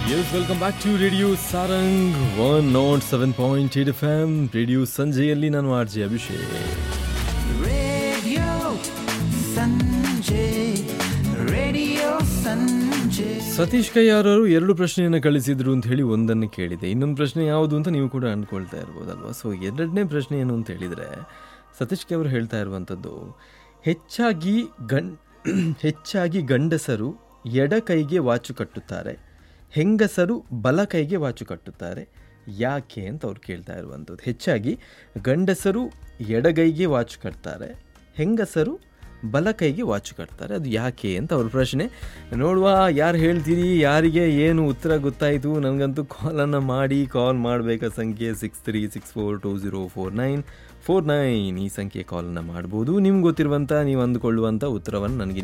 S welcome back to radio Sarang one nought seven point eight F M radio ಸಂಜೆಯಲ್ಲಿ ನಾನು R J Abhishek Radio Sanjay, Radio Sanjay. Satish ಕೈಯಾರರು ಎರಡು ಪ್ರಶ್ನೆಯನ್ನು ಕಳಿಸಿದ್ರು ಅಂತ ಹೇಳಿ ಒಂದನ್ನು ಕೇಳಿದೆ ಇನ್ನೊಂದು ಪ್ರಶ್ನೆ ಯಾವುದು ಅಂತ ನೀವು ಕೂಡ ಅಂದ್ಕೊಳ್ತಾ ಇರ್ಬೋದಲ್ವಾ ಸೊ ಎರಡನೇ ಪ್ರಶ್ನೆ ಏನು ಅಂತ ಹೇಳಿದರೆ ಸತೀಶ್ ಕೈ ಅವರು ಹೇಳ್ತಾ ಇರುವಂಥದ್ದು ಹೆಚ್ಚಾಗಿ ಗಂ ಹೆಚ್ಚಾಗಿ ಗಂಡಸರು ಎಡ ಕೈಗೆ ವಾಚು ಕಟ್ಟುತ್ತಾರೆ ಹೆಂಗಸರು ಬಲ ಕೈಗೆ ವಾಚು ಕಟ್ಟುತ್ತಾರೆ ಯಾಕೆ ಅಂತ ಅವ್ರು ಕೇಳ್ತಾ ಇರುವಂಥದ್ದು ಹೆಚ್ಚಾಗಿ ಗಂಡಸರು ಎಡಗೈಗೆ ವಾಚು ಕಟ್ತಾರೆ ಹೆಂಗಸರು ಬಲ ಕೈಗೆ ವಾಚು ಕಟ್ತಾರೆ ಅದು ಯಾಕೆ ಅಂತ ಅವ್ರ ಪ್ರಶ್ನೆ ನೋಡುವ ಯಾರು ಹೇಳ್ತೀರಿ ಯಾರಿಗೆ ಏನು ಉತ್ತರ ಗೊತ್ತಾಯಿತು ನನಗಂತೂ ಕಾಲನ್ನು ಮಾಡಿ ಕಾಲ್ ಮಾಡಬೇಕಾ ಸಂಖ್ಯೆ six three six four two zero four nine four nine ಈ ಸಂಖ್ಯೆ ಕಾಲನ್ನು ಮಾಡ್ಬೋದು ನಿಮ್ಗೆ ಗೊತ್ತಿರುವಂಥ ನೀವು ಅಂದುಕೊಳ್ಳುವಂಥ ಉತ್ತರವನ್ನು ನನಗೆ